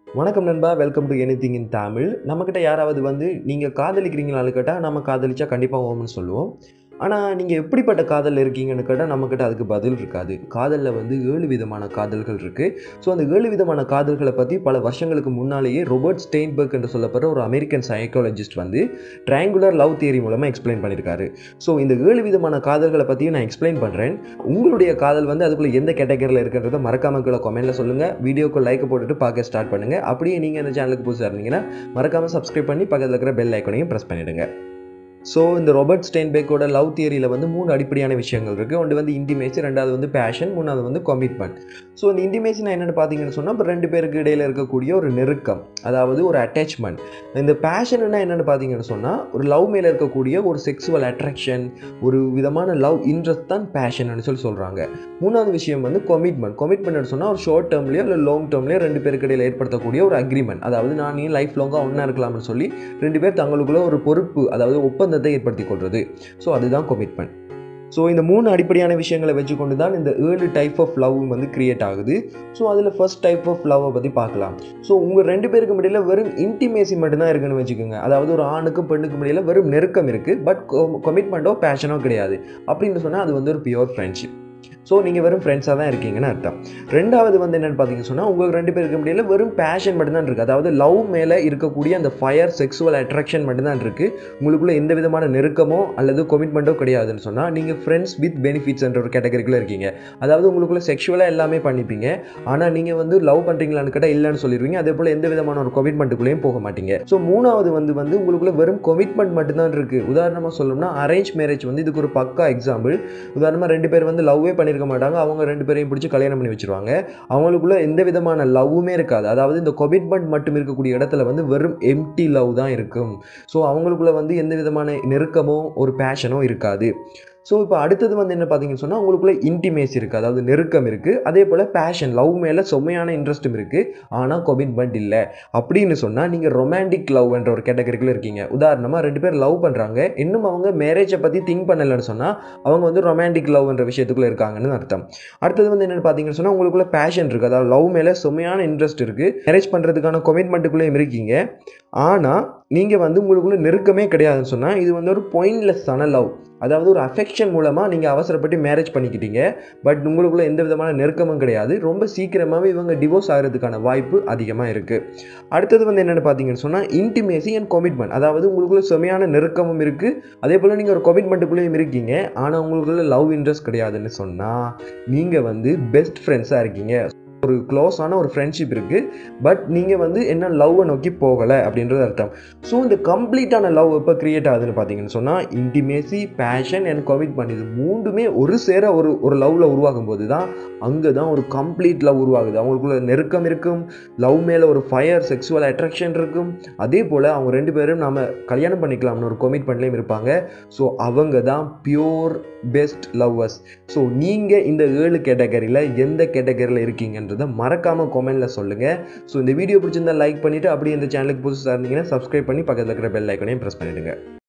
வணக்கம் நண்பா welcome to anything in Tamil நம்மக்கிட்ட யாராவது வந்து நீங்கள் காதலிக்கிறீங்களான்னு கேட்டால் நம்ம காதலிச்சா கண்டிப்பாக ஓம்னு சொல்லுவோம் ஆனால் நீங்கள் எப்படிப்பட்ட காதலில் இருக்கீங்கன்னு கேட்டால் நம்மக்கிட்ட அதுக்கு பதில் இருக்காது காதலில் வந்து ஏழு விதமான காதல்கள் இருக்குது ஸோ அந்த ஏழு விதமான காதல்களை பற்றி பல வருஷங்களுக்கு முன்னாலேயே ரொபர்ட் ஸ்டெயின்பர்க் என்று சொல்லப்படுற ஒரு அமெரிக்கன் சைக்காலஜிஸ்ட் வந்து ட்ரையாங்குலர் லவ் தியரி மூலமாக எக்ஸ்பிளைன் பண்ணியிருக்காரு ஸோ இந்த ஏழு விதமான காதல்களை பற்றியும் நான் எக்ஸ்பிளைன் பண்ணுறேன் உங்களுடைய காதல் வந்து அதுக்குள்ளே எந்த கேட்டகரியில் இருக்குன்றதை மறக்காம கீழே கமெண்ட்டில் சொல்லுங்கள் வீடியோக்கு லைக் போட்டுட்டு பார்க்க ஸ்டார்ட் பண்ணுங்கள் அப்படியே நீங்கள் இந்த சேனலுக்கு புதுசாக இருந்தீங்கன்னா மறக்காமல் சப்ஸ்கிரைப் பண்ணி பக்கத்தில் இருக்கிற பெல் ஐக்கனையும் ப்ரெஸ் பண்ணிவிடுங்க ஸோ இந்த ராபர்ட் ஸ்டெயின்பேக்கோட லவ் தியரியில் வந்து மூணு அடிப்படையான விஷயங்கள் இருக்குது ஒன்று வந்து இன்டிமேசி ரெண்டாவது வந்து பேஷன் மூணாவது வந்து கமிட்மெண்ட் ஸோ இந்த இன்டிமேசி நான் என்னென்னு பார்த்தீங்கன்னு சொன்னால் இப்போ ரெண்டு பேருக்கு இடையில இருக்கக்கூடிய ஒரு நெருக்கம் அதாவது ஒரு அட்டாச்மெண்ட் இந்த பேஷன்னா என்னென்னு பார்த்தீங்கன்னு சொன்னால் ஒரு லவ் மேலே இருக்கக்கூடிய ஒரு செக்ஸுவல் அட்ராக்ஷன் ஒரு விதமான லவ் இன்ட்ரெஸ்ட் தான் பேஷன்னு சொல்லி சொல்கிறாங்க மூணாவது விஷயம் வந்து கமிட்மெண்ட் கமிட்மெண்ட் சொன்னால் ஒரு ஷார்ட் டேர்ம்லேயோ இல்லை லாங் டேர்ம்லேயோ ரெண்டு பேருக்கு இடையில ஏற்படுத்தக்கூடிய ஒரு அக்ரிமெண்ட் அதாவது நான் நீ லைஃப் லாங்காக ஒன்றா இருக்கலாம்னு சொல்லி ரெண்டு பேர் தங்களுக்குள்ள ஒரு பொறுப்பு அதாவது ஒப்பந்தத்தை ஏற்படுத்தி கொள்வது ஸோ அதுதான் கமிட்மெண்ட் ஸோ இந்த மூணு அடிப்படையான விஷயங்களை வச்சுக்கொண்டு தான் இந்த ஏழு டைப் ஆஃப் லவ் வந்து கிரியேட் ஆகுது ஸோ அதில் ஃபர்ஸ்ட் டைப் ஆஃப் லவ்வை பற்றி பார்க்கலாம் ஸோ உங்கள் ரெண்டு பேருக்கு இடையில வெறும் இன்டிமேசி மட்டும்தான் இருக்குன்னு வச்சுக்கோங்க அதாவது ஒரு ஆணுக்கும் பெண்ணுக்கும் இடையில வெறும் நெருக்கம் இருக்குது பட் கமிட்மெண்ட்டோ பேஷனோ கிடையாது அப்படின்னு சொன்னால் அது வந்து ஒரு பியூர் ஃப்ரெண்ட்ஷிப் ஸோ நீங்கள் வெறும் ஃப்ரெண்ட்ஸாக தான் இருக்கீங்கன்னு அர்த்தம் ரெண்டாவது வந்து என்னென்னு பார்த்தீங்கன்னு சொன்னால் உங்களுக்கு ரெண்டு பேருக்கு முடியல வெறும் பேஷன் மட்டும்தான் இருக்குது அதாவது லவ் மேலே இருக்கக்கூடிய அந்த ஃபயர் செக்ஸுவல் அட்ராக்ஷன் மட்டும்தான் இருக்குது உங்களுக்குள்ள எந்த விதமான நெருக்கமோ அல்லது கமிட்மெண்ட்டோ கிடையாதுன்னு சொன்னால் நீங்கள் ஃப்ரெண்ட்ஸ் வித் பெனிஃபிட்ஸ் என்ற ஒரு கேட்டகரிக்குள்ளே இருக்கீங்க அதாவது உங்களுக்குள்ள செக்ஷுவலாக எல்லாமே பண்ணிப்பீங்க ஆனால் நீங்கள் வந்து லவ் பண்ணுறீங்களான்னு கேட்டால் இல்லைன்னு சொல்லிடுவீங்க அதே போல் எந்த விதமான ஒரு கமிட்மெண்ட்டுக்குள்ளேயும் போக மாட்டீங்க ஸோ மூணாவது வந்து வந்து உங்களுக்குள்ள வெறும் கமிட்மெண்ட் மட்டும்தான் இருக்குது உதாரணமாக சொல்லணும்னா அரேஞ்ச் மேரேஜ் வந்து இதுக்கு ஒரு பக்கா எக்ஸாம்பிள் உதாரணமாக ரெண்டு பேர் வந்து லவ்வே பண்ணியிருக்க மாட்டாங்க அவங்க ரெண்டு பேரையும் பிடிச்சி கல்யாணம் பண்ணி வச்சிருவாங்க அவங்களுக்குள்ள எந்த விதமான லவ்வுமே இருக்காது அதாவது இந்த கமிட்மெண்ட் மட்டும் இருக்கக்கூடிய இடத்துல வந்து வெறும் எம்டி லவ் தான் இருக்கும் ஸோ அவங்களுக்குள்ள வந்து எந்த விதமான நெருக்கமோ ஒரு பேஷனோ இருக்காது ஸோ இப்போ அடுத்தது வந்து என்ன பார்த்தீங்கன்னு சொன்னால் உங்களுக்குள்ள இன்டிமேசி இருக்குது அதாவது நெருக்கம் இருக்குது அதே போல் பேஷன் லவ் மேலே செம்மையான இன்ட்ரெஸ்ட்டும் இருக்குது ஆனால் கமிட்மெண்ட் இல்லை அப்படின்னு சொன்னால் நீங்கள் ரொமான்டிக் லவ் என்ற ஒரு கேட்டகரிக்குள்ள இருக்கீங்க உதாரணமாக ரெண்டு பேர் லவ் பண்ணுறாங்க இன்னும் அவங்க மேரேஜை பற்றி திங்க் பண்ணலைன்னு சொன்னால் அவங்க வந்து ரொமான்டிக் லவ் என்ற விஷயத்துக்குள்ளே இருக்காங்கன்னு அர்த்தம் அடுத்தது வந்து என்னென்னு பார்த்தீங்கன்னு சொன்னால் உங்களுக்குள்ள பேஷன் இருக்குது அதாவது லவ் மேலே செம்மையான இன்ட்ரெஸ்ட் இருக்குது மேரேஜ் பண்ணுறதுக்கான கமிட்மெண்ட்டுக்குள்ளேயும் இருக்கீங்க ஆனால் நீங்கள் வந்து உங்களுக்குள்ள நெருக்கமே கிடையாதுன்னு சொன்னால் இது வந்து ஒரு பாயிண்ட்லெஸ்ஸான லவ் அதாவது ஒரு அஃபெக்ஷன் மூலமாக நீங்கள் அவசரப்பட்டு மேரேஜ் பண்ணிக்கிட்டீங்க பட் உங்களுக்குள்ள எந்த விதமான நெருக்கமும் கிடையாது ரொம்ப சீக்கிரமாகவே இவங்க டிவோர்ஸ் ஆகிறதுக்கான வாய்ப்பு அதிகமாக இருக்குது அடுத்தது வந்து என்னென்னு பார்த்தீங்கன்னு சொன்னால் இன்டிமேசி அண்ட் கமிட்மெண்ட் அதாவது உங்களுக்குள்ள செமையான நெருக்கமும் இருக்குது அதே போல் நீங்கள் ஒரு கமிட்மெண்ட்டுக்குள்ளேயும் இருக்கீங்க ஆனால் உங்களுக்குள்ள லவ் இன்ட்ரெஸ்ட் கிடையாதுன்னு சொன்னால் நீங்கள் வந்து பெஸ்ட் ஃப்ரெண்ட்ஸாக இருக்கீங்க ஒரு க்ளோஸான ஒரு ஃப்ரெண்ட்ஷிப் இருக்குது பட் நீங்கள் வந்து என்ன லவ்வை நோக்கி போகலை அப்படின்றது அர்த்தம் ஸோ இந்த கம்ப்ளீட்டான லவ் எப்போ க்ரியேட் ஆகுதுன்னு பார்த்தீங்கன்னு சொன்னால் இன்டிமேசி பேஷன் அண்ட் கமிட்மெண்ட் இது மூணுமே ஒரு சேர ஒரு ஒரு லவ்வில் உருவாகும் போது தான் அங்கே தான் ஒரு கம்ப்ளீட் லவ் உருவாகுது அவங்களுக்குள்ள நெருக்கம் இருக்கும் லவ் மேலே ஒரு ஃபயர் செக்ஸுவல் அட்ராக்ஷன் இருக்கும் அதே போல் அவங்க ரெண்டு பேரும் நாம் கல்யாணம் பண்ணிக்கலாம்னு ஒரு கமிட்மெண்ட்லேயும் இருப்பாங்க ஸோ அவங்க தான் பியோர் பெஸ்ட் லவ்வர்ஸ் ஸோ நீங்கள் இந்த ஏழு கேட்டகரியில் எந்த கேட்டகரியில் இருக்கீங்கன்ற அப்படின்றத மறக்காமல் கமெண்ட்டில் சொல்லுங்கள் ஸோ இந்த வீடியோ பிடிச்சிருந்தா லைக் பண்ணிவிட்டு அப்படியே இந்த சேனலுக்கு புதுசாக இருந்தீங்கன்னா சப்ஸ்கிரைப் பண்ணி பக்கத்தில் இருக்கிற பெல் ஐக்கனையும் ப்ரெஸ் பண்ணிவிடுங்க